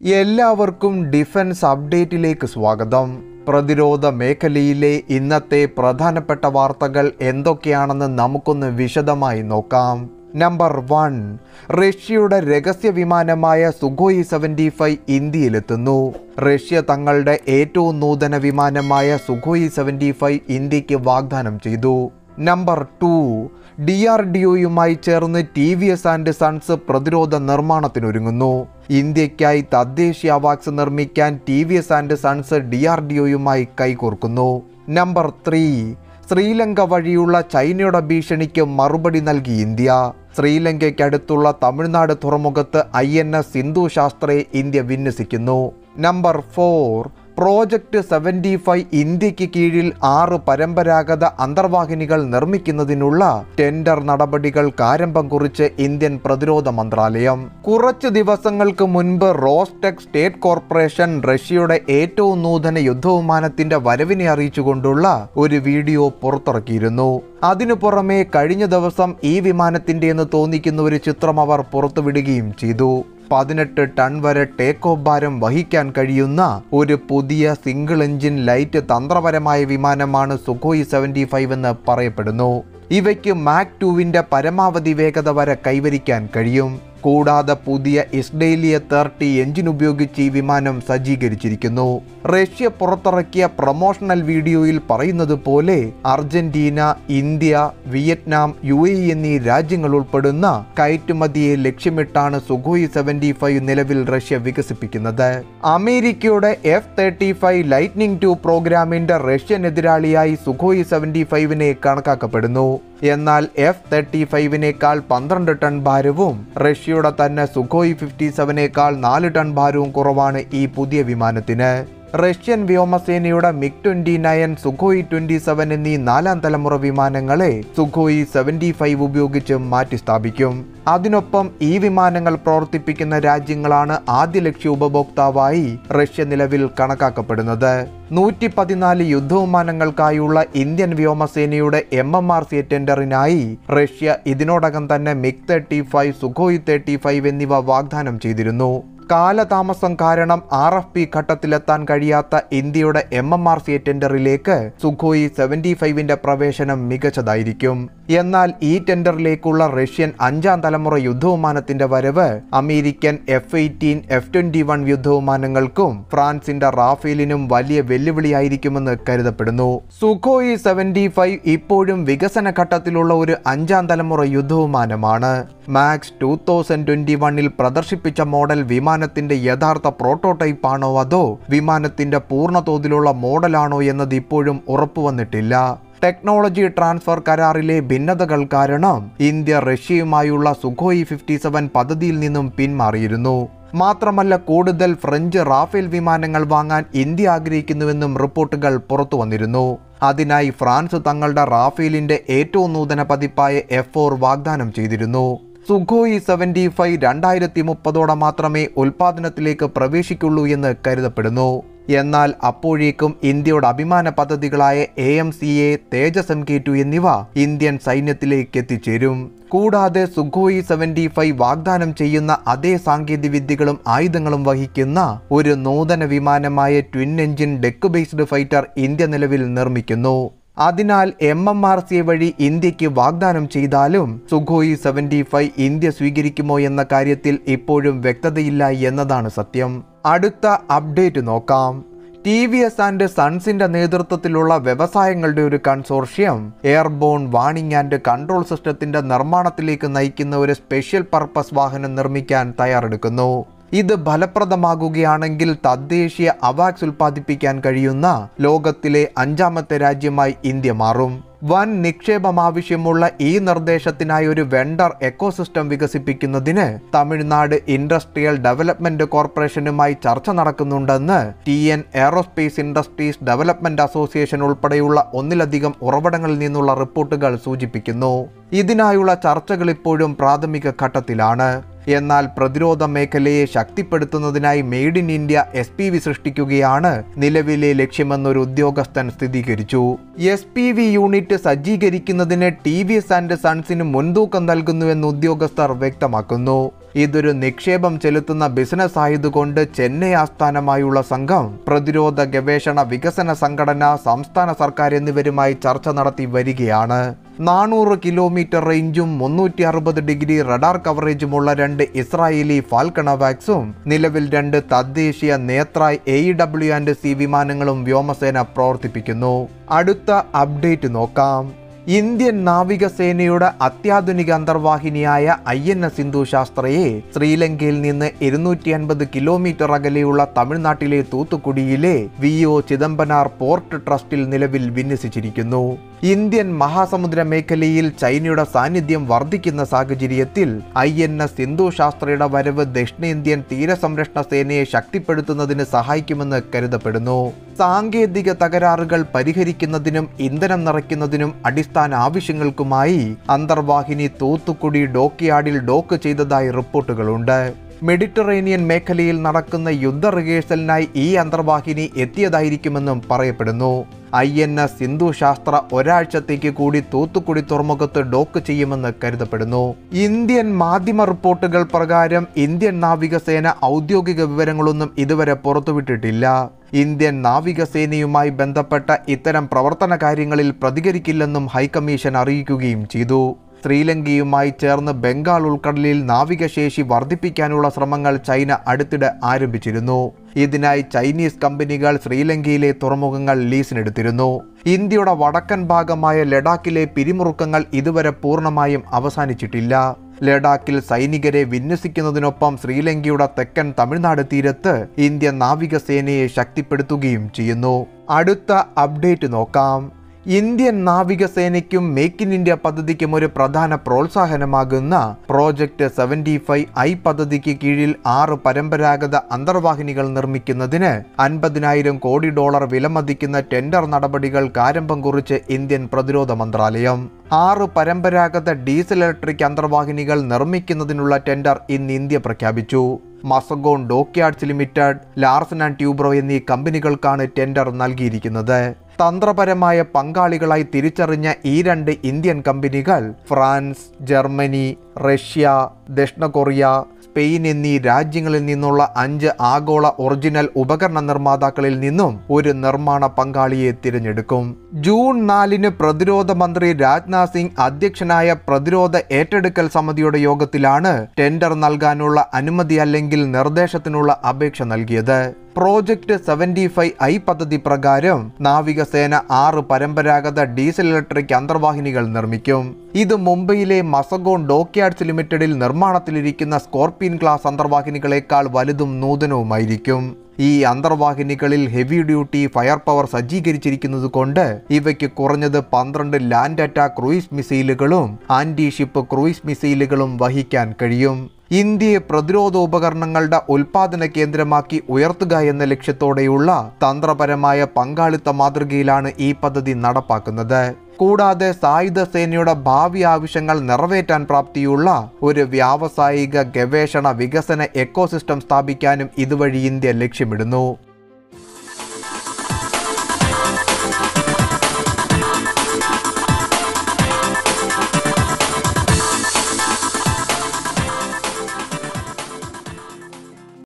എല്ലാവർക്കും ഡിഫൻസ് അപ്ഡേറ്റിലേക്ക് സ്വാഗതം പ്രതിരോധ മേഖലയിലെ ഇന്നത്തെ പ്രധാനപ്പെട്ട വാർത്തകൾ എന്തൊക്കെയാണെന്ന് നമുക്കൊന്ന് വിശദമായി നോക്കാം നമ്പർ വൺ റഷ്യയുടെ രഹസ്യ വിമാനമായ സുഖോയ് സെവൻറ്റി ഫൈവ് ഇന്ത്യയിലെത്തുന്നു റഷ്യ തങ്ങളുടെ ഏറ്റവും നൂതന വിമാനമായ സുഖോയ് സെവൻറ്റി ഫൈവ് ഇന്ത്യക്ക് വാഗ്ദാനം ചെയ്തു number two D R D ഒയുമായി ചേർന്ന് T V S and sons പ്രതിരോധ നിർമ്മാണത്തിനൊരുങ്ങുന്നു ഇന്ത്യയ്ക്കായി തദ്ദേശീയ അവാക്സ് നിർമ്മിക്കാൻ T V S and sons D R D ഒയുമായി കൈകോർക്കുന്നു നമ്പർ ത്രീ ശ്രീലങ്ക വഴിയുള്ള ചൈനയുടെ ഭീഷണിക്ക് മറുപടി നൽകി ഇന്ത്യ ശ്രീലങ്കയ്ക്കടുത്തുള്ള തമിഴ്നാട് തുറമുഖത്ത് ഐ എൻ എസ് സിന്ധു ശാസ്ത്രയെ ഇന്ത്യ വിന്യസിക്കുന്നു number four project seventy five ഇന്ത്യക്ക് കീഴിൽ ആറ് പരമ്പരാഗത അന്തർവാഹിനികൾ നിർമ്മിക്കുന്നതിനുള്ള ടെൻഡർ നടപടികൾക്ക് ആരംഭം കുറിച്ച് ഇന്ത്യൻ പ്രതിരോധ മന്ത്രാലയം കുറച്ച് ദിവസങ്ങൾക്ക് മുൻപ് റോസ്റ്റെക് സ്റ്റേറ്റ് കോർപ്പറേഷൻ റഷ്യയുടെ ഏറ്റവും നൂതന യുദ്ധവിമാനത്തിന്റെ വരവിനെ അറിയിച്ചുകൊണ്ടുള്ള ഒരു വീഡിയോ പുറത്തിറക്കിയിരുന്നു അതിനു പുറമെ കഴിഞ്ഞ ദിവസം ഈ വിമാനത്തിന്റെ എന്ന് തോന്നിക്കുന്ന ഒരു ചിത്രം അവർ പുറത്തുവിടുകയും ചെയ്തു പതിനെട്ട് ടൺ വരെ ടേക്ക് ഓഫ് ഭാരം വഹിക്കാൻ കഴിയുന്ന ഒരു പുതിയ സിംഗിൾ എഞ്ചിൻ ലൈറ്റ് തന്ത്രപരമായ വിമാനമാണ് സുഖോയ് സെവൻറ്റി ഫൈവ് എന്ന് പറയപ്പെടുന്നു ഇവയ്ക്ക് മാക് ടുവിൻ്റെ പരമാവധി വേഗത വരെ കൈവരിക്കാൻ കഴിയും കൂടാതെ പുതിയ ഇസ്ഡേലിയ തേർട്ടി എഞ്ചിൻ ഉപയോഗിച്ച് ഈ വിമാനം സജ്ജീകരിച്ചിരിക്കുന്നു റഷ്യ പുറത്തിറക്കിയ പ്രൊമോഷണൽ വീഡിയോയിൽ പറയുന്നത് പോലെ Argentina India Vietnam U A എന്നീ രാജ്യങ്ങൾ ഉൾപ്പെടുന്ന കയറ്റുമതിയെ ലക്ഷ്യമിട്ടാണ് സുഖോയ് സെവൻറ്റി ഫൈവ് നിലവിൽ റഷ്യ വികസിപ്പിക്കുന്നത് അമേരിക്കയുടെ F thirty five Lightning two പ്രോഗ്രാമിന്റെ റഷ്യൻ എതിരാളിയായി സുഖോയ് സെവൻറ്റി ഫൈവിനെ കണക്കാക്കപ്പെടുന്നു എന്നാൽ എഫ് തേർട്ടി ഫൈവിനേക്കാൾ പന്ത്രണ്ട് ടൺ ഭാരവും റഷ്യയുടെ തന്നെ സുഖോയ് ഫിഫ്റ്റി സെവനേക്കാൾ നാല് ടൺ ഭാരവും കുറവാണ് ഈ പുതിയ വിമാനത്തിന് റഷ്യൻ വ്യോമസേനയുടെ MiG twenty nine Sukhoi twenty seven എന്നീ നാലാം തലമുറ വിമാനങ്ങളെ സുഖോയ് സെവൻറ്റി ഫൈവ് ഉപയോഗിച്ച് മാറ്റി സ്ഥാപിക്കും അതിനൊപ്പം ഈ വിമാനങ്ങൾ പ്രവർത്തിപ്പിക്കുന്ന രാജ്യങ്ങളാണ് ആദ്യ ലക്ഷ്യ ഉപഭോക്താവായി റഷ്യ നിലവിൽ കണക്കാക്കപ്പെടുന്നത് നൂറ്റി പതിനാല് യുദ്ധവിമാനങ്ങൾക്കായുള്ള ഇന്ത്യൻ വ്യോമസേനയുടെ എം എം ആർ സി ടെൻഡറിനായി റഷ്യ ഇതിനോടകം തന്നെ MiG thirty five Sukhoi thirty five എന്നിവ വാഗ്ദാനം ചെയ്തിരുന്നു കാലതാമസം കാരണം ആർ എഫ് പി ഘട്ടത്തിലെത്താൻ കഴിയാത്ത ഇന്ത്യയുടെ എം എം ആർ സി ടെൻഡറിലേക്ക് സുഖോയി സെവൻറ്റി ഫൈവിന്റെ പ്രവേശനം മികച്ചതായിരിക്കും എന്നാൽ ഈ ടെൻഡറിലേക്കുള്ള റഷ്യൻ അഞ്ചാം തലമുറ യുദ്ധവിമാനത്തിന്റെ വരവ് American F eighteen F twenty one യുദ്ധവിമാനങ്ങൾക്കും ഫ്രാൻസിന്റെ റാഫേലിനും വലിയ വെല്ലുവിളിയായിരിക്കുമെന്ന് കരുതപ്പെടുന്നു സുഖോയി സെവൻറ്റി ഫൈവ് ഇപ്പോഴും വികസന ഘട്ടത്തിലുള്ള ഒരു അഞ്ചാം തലമുറ യുദ്ധവിമാനമാണ് മാക്സ് ടൂ തൗസൻഡ് ട്വന്റി വണ്ണിൽ പ്രദർശിപ്പിച്ച മോഡൽ വിമാനത്തിന്റെ യഥാർത്ഥ പ്രോട്ടോടൈപ്പ് ആണോ അതോ വിമാനത്തിന്റെ പൂർണ്ണ തോതിലുള്ള മോഡലാണോ എന്നത് ഇപ്പോഴും ഉറപ്പുവന്നിട്ടില്ല ടെക്നോളജി ട്രാൻസ്ഫർ കരാറിലെ ഭിന്നതകൾ കാരണം ഇന്ത്യ റഷ്യയുമായുള്ള സുഖോയി ഫിഫ്റ്റി സെവൻ പദ്ധതിയിൽ നിന്നും പിന്മാറിയിരുന്നു മാത്രമല്ല കൂടുതൽ ഫ്രഞ്ച് റാഫേൽ വിമാനങ്ങൾ വാങ്ങാൻ ഇന്ത്യ ആഗ്രഹിക്കുന്നുവെന്നും റിപ്പോർട്ടുകൾ പുറത്തു വന്നിരുന്നു അതിനായി ഫ്രാൻസ് തങ്ങളുടെ റാഫേലിന്റെ ഏറ്റവും നൂതന പതിപ്പായ എഫ് ഫോർ വാഗ്ദാനം ചെയ്തിരുന്നു സുഖോയി സെവൻറ്റി ഫൈവ് രണ്ടായിരത്തി മുപ്പതോടെ മാത്രമേ ഉൽപാദനത്തിലേക്ക് പ്രവേശിക്കുള്ളൂ എന്ന് കരുതപ്പെടുന്നു എന്നാൽ അപ്പോഴേക്കും ഇന്ത്യയുടെ അഭിമാന പദ്ധതികളായ A M C A Tejas M K two എന്നിവ ഇന്ത്യൻ സൈന്യത്തിലേക്ക് എത്തിച്ചേരും കൂടാതെ സുഖോയി സെവൻറ്റി ഫൈവ് വാഗ്ദാനം ചെയ്യുന്ന അതേ സാങ്കേതിക വിദ്യകളും ആയുധങ്ങളും വഹിക്കുന്ന ഒരു നൂതന വിമാനമായ twin engine deck based fighter India നിലവിൽ നിർമ്മിക്കുന്നു അതിനാൽ എം എം ആർ സി വഴി ഇന്ത്യക്ക് വാഗ്ദാനം ചെയ്താലും സുഖോയി സെവൻറ്റി ഫൈവ് ഇന്ത്യ സ്വീകരിക്കുമോ എന്ന കാര്യത്തിൽ ഇപ്പോഴും വ്യക്തതയില്ല എന്നതാണ് സത്യം അടുത്ത അപ്ഡേറ്റ് നോക്കാം ടി വി എസ് ആൻഡ് സൺസിന്റെ നേതൃത്വത്തിലുള്ള വ്യവസായങ്ങളുടെ ഒരു consortium airborne warning and control സിസ്റ്റത്തിന്റെ നിർമ്മാണത്തിലേക്ക് നയിക്കുന്ന ഒരു സ്പെഷ്യൽ പർപ്പസ് വാഹനം നിർമ്മിക്കാൻ തയ്യാറെടുക്കുന്നു ഇത് ഫലപ്രദമാകുകയാണെങ്കിൽ തദ്ദേശീയ അവാക്സ് ഉൽപ്പാദിപ്പിക്കാൻ കഴിയുന്ന ലോകത്തിലെ അഞ്ചാമത്തെ രാജ്യമായി ഇന്ത്യ മാറും വൻ നിക്ഷേപം ആവശ്യമുള്ള ഈ നിർദ്ദേശത്തിനായി ഒരു വെണ്ടർ എക്കോസിസ്റ്റം വികസിപ്പിക്കുന്നതിന് തമിഴ്നാട് ഇൻഡസ്ട്രിയൽ ഡെവലപ്മെന്റ് കോർപ്പറേഷനുമായി ചർച്ച നടക്കുന്നുണ്ടെന്ന് T N aerospace industries development association ഉൾപ്പെടെയുള്ള ഒന്നിലധികം ഉറവിടങ്ങളിൽ നിന്നുള്ള റിപ്പോർട്ടുകൾ സൂചിപ്പിക്കുന്നു ഇതിനായുള്ള ചർച്ചകൾ ഇപ്പോഴും പ്രാഥമിക ഘട്ടത്തിലാണ് എന്നാൽ പ്രതിരോധ മേഖലയെ ശക്തിപ്പെടുത്തുന്നതിനായി made in India S P V സൃഷ്ടിക്കുകയാണ് നിലവിലെ ലക്ഷ്യമെന്നൊരു ഉദ്യോഗസ്ഥൻ സ്ഥിരീകരിച്ചു എസ് പി വി യൂണിറ്റ് സജ്ജീകരിക്കുന്നതിന് ടി വി എസ് ആൻഡ് സൺസിന് മുൻതൂക്കം നൽകുന്നുവെന്ന് ഉദ്യോഗസ്ഥർ വ്യക്തമാക്കുന്നു ഇതൊരു നിക്ഷേപം ചെലുത്തുന്ന ബിസിനസ് ആയതുകൊണ്ട് ചെന്നൈ ആസ്ഥാനമായുള്ള സംഘം പ്രതിരോധ ഗവേഷണ വികസന സംഘടന സംസ്ഥാന സർക്കാർ എന്നിവരുമായി ചർച്ച നടത്തി വരികയാണ് നാനൂറ് കിലോമീറ്റർ റേഞ്ചും മുന്നൂറ്റി അറുപത് ഡിഗ്രി റഡാർ കവറേജുമുള്ള രണ്ട് ഇസ്രായേലി ഫാൽക്കണവാക്സും നിലവിൽ രണ്ട് തദ്ദേശീയ നേത്ര എ ഡബ്ല്യു ആൻഡ് സി വിമാനങ്ങളും വ്യോമസേന പ്രവർത്തിപ്പിക്കുന്നു അടുത്ത അപ്ഡേറ്റ് നോക്കാം ഇന്ത്യൻ നാവികസേനയുടെ അത്യാധുനിക അന്തർവാഹിനിയായ ഐ എൻ എസ് സിന്ധു ശാസ്ത്രയെ ശ്രീലങ്കയിൽ നിന്ന് ഇരുന്നൂറ്റി അൻപത് കിലോമീറ്റർ അകലെയുള്ള തമിഴ്നാട്ടിലെ തൂത്തുക്കുടിയിലെ വി ഒ ചിദംബനാർ പോർട്ട് ട്രസ്റ്റിൽ നിലവിൽ വിന്യസിച്ചിരിക്കുന്നു ഇന്ത്യൻ മഹാസമുദ്ര മേഖലയിൽ ചൈനയുടെ സാന്നിധ്യം വർദ്ധിക്കുന്ന സാഹചര്യത്തിൽ ഐ എൻ എസ് സിന്ധു ശാസ്ത്രയുടെ വരവ് ദക്ഷിണേന്ത്യൻ തീരസംരക്ഷണ സേനയെ ശക്തിപ്പെടുത്തുന്നതിന് സഹായിക്കുമെന്ന് കരുതപ്പെടുന്നു സാങ്കേതിക തകരാറുകൾ പരിഹരിക്കുന്നതിനും ഇന്ധനം നിറയ്ക്കുന്നതിനും അടിസ്ഥാന ആവശ്യങ്ങൾക്കുമായി അന്തർവാഹിനി തൂത്തുക്കുടി ഡോക്യാർഡിൽ ഡോക്ക് ചെയ്തതായി റിപ്പോർട്ടുകളുണ്ട് മെഡിറ്ററേനിയൻ മേഖലയിൽ നടക്കുന്ന യുദ്ധ റിഹേഴ്സലിനായി ഈ അന്തർവാഹിനി എത്തിയതായിരിക്കുമെന്നും പറയപ്പെടുന്നു ഐ എൻ എസ് സിന്ധു ശാസ്ത്ര ഒരാഴ്ചത്തേക്ക് കൂടി തൂത്തുക്കുടി തുറമുഖത്ത് ഡോക്ക് ചെയ്യുമെന്ന് കരുതപ്പെടുന്നു ഇന്ത്യൻ മാധ്യമ റിപ്പോർട്ടുകൾ പ്രകാരം ഇന്ത്യൻ നാവികസേന ഔദ്യോഗിക വിവരങ്ങളൊന്നും ഇതുവരെ പുറത്തുവിട്ടിട്ടില്ല ഇന്ത്യൻ നാവികസേനയുമായി ബന്ധപ്പെട്ട ഇത്തരം പ്രവർത്തന കാര്യങ്ങളിൽ പ്രതികരിക്കില്ലെന്നും ഹൈക്കമ്മീഷൻ അറിയിക്കുകയും ചെയ്തു ശ്രീലങ്കയുമായി ചേർന്ന് ബംഗാൾ ഉൾക്കടലിൽ നാവികശേഷി വർദ്ധിപ്പിക്കാനുള്ള ശ്രമങ്ങൾ ചൈന അടുത്തിടെ ആരംഭിച്ചിരുന്നു ഇതിനായി ചൈനീസ് കമ്പനികൾ ശ്രീലങ്കയിലെ തുറമുഖങ്ങൾ ലീസിനെടുത്തിരുന്നു ഇന്ത്യയുടെ വടക്കൻ ഭാഗമായ ലഡാക്കിലെ പിരിമുറുക്കങ്ങൾ ഇതുവരെ പൂർണ്ണമായും അവസാനിച്ചിട്ടില്ല ലഡാക്കിൽ സൈനികരെ വിന്യസിക്കുന്നതിനൊപ്പം ശ്രീലങ്കയുടെ തെക്കൻ തമിഴ്നാട് തീരത്ത് ഇന്ത്യ നാവികസേനയെ ശക്തിപ്പെടുത്തുകയും ചെയ്യുന്നു അടുത്ത അപ്ഡേറ്റ് നോക്കാം ഇന്ത്യൻ നാവികസേനയ്ക്കും മേക്ക് ഇൻ ഇന്ത്യ പദ്ധതിക്കും ഒരു പ്രധാന പ്രോത്സാഹനമാകുന്ന പ്രോജക്റ്റ് സെവൻറ്റി ഫൈവ് ഐ പദ്ധതിക്ക് കീഴിൽ ആറ് പരമ്പരാഗത അന്തർവാഹിനികൾ നിർമ്മിക്കുന്നതിന് അൻപതിനായിരം കോടി ഡോളർ വിലമതിക്കുന്ന ടെൻഡർ നടപടികൾക്ക് ആരംഭം കുറിച്ച് ഇന്ത്യൻ പ്രതിരോധ മന്ത്രാലയം ആറ് പരമ്പരാഗത ഡീസൽ ഇലക്ട്രിക് അന്തർവാഹിനികൾ നിർമ്മിക്കുന്നതിനുള്ള ടെൻഡർ ഇന്ന് ഇന്ത്യ പ്രഖ്യാപിച്ചു Mazagon dockyards limited Larsen and Toubro എന്നീ കമ്പനികൾക്കാണ് ടെൻഡർ നൽകിയിരിക്കുന്നത് തന്ത്രപരമായ പങ്കാളികളായി തിരിച്ചറിഞ്ഞ ഈ രണ്ട് ഇന്ത്യൻ കമ്പനികൾ ഫ്രാൻസ് ജർമ്മനി റഷ്യ ദക്ഷിണ കൊറിയ സ്പെയിൻ എന്നീ രാജ്യങ്ങളിൽ നിന്നുള്ള അഞ്ച് ആഗോള ഒറിജിനൽ ഉപകരണ നിർമ്മാതാക്കളിൽ നിന്നും ഒരു നിർമ്മാണ പങ്കാളിയെ തിരഞ്ഞെടുക്കും ജൂൺ നാലിന് പ്രതിരോധ മന്ത്രി രാജ്നാഥ് സിംഗ് അധ്യക്ഷനായ പ്രതിരോധ ഏറ്റെടുക്കൽ സമിതിയുടെ യോഗത്തിലാണ് ടെൻഡർ നൽകാനുള്ള അനുമതി അല്ലെങ്കിൽ നിർദ്ദേശത്തിനുള്ള അപേക്ഷ നൽകിയത് പ്രോജക്റ്റ് സെവൻറ്റി ഫൈവ് ഐ പദ്ധതി പ്രകാരം നാവികസേന ആറ് പരമ്പരാഗത ഡീസൽ ഇലക്ട്രിക് അന്തർവാഹിനികൾ നിർമ്മിക്കും ഇത് മുംബൈയിലെ മസഗോൺ ഡോക്യാർഡ്സ് ലിമിറ്റഡിൽ നിർമ്മാണത്തിലിരിക്കുന്ന സ്കോർപിയൻ ക്ലാസ് അന്തർവാഹിനികളെക്കാൾ വലുതും നൂതനവുമായിരിക്കും ഈ അന്തർവാഹിനികളിൽ ഹെവി ഡ്യൂട്ടി ഫയർ പവർ സജ്ജീകരിച്ചിരിക്കുന്നത് കൊണ്ട് ഇവയ്ക്ക് കുറഞ്ഞത് പന്ത്രണ്ട് ലാൻഡ് അറ്റാക്ക് ക്രൂയിസ് മിസൈലുകളും ആന്റി ഷിപ്പ് ക്രൂയിസ് മിസൈലുകളും വഹിക്കാൻ കഴിയും ഇന്ത്യയെ പ്രതിരോധ ഉപകരണങ്ങളുടെ ഉൽപാദന കേന്ദ്രമാക്കി ഉയർത്തുക എന്ന ലക്ഷ്യത്തോടെയുള്ള തന്ത്രപരമായ പങ്കാളിത്ത മാതൃകയിലാണ് ഈ പദ്ധതി നടപ്പാക്കുന്നത് കൂടാതെ സായുധ സേനയുടെ ഭാവി ആവശ്യങ്ങൾ നിറവേറ്റാൻ പ്രാപ്തിയുള്ള ഒരു വ്യാവസായിക ഗവേഷണ വികസന എക്കോസിസ്റ്റം സ്ഥാപിക്കാനും ഇതുവഴി ഇന്ത്യ ലക്ഷ്യമിടുന്നു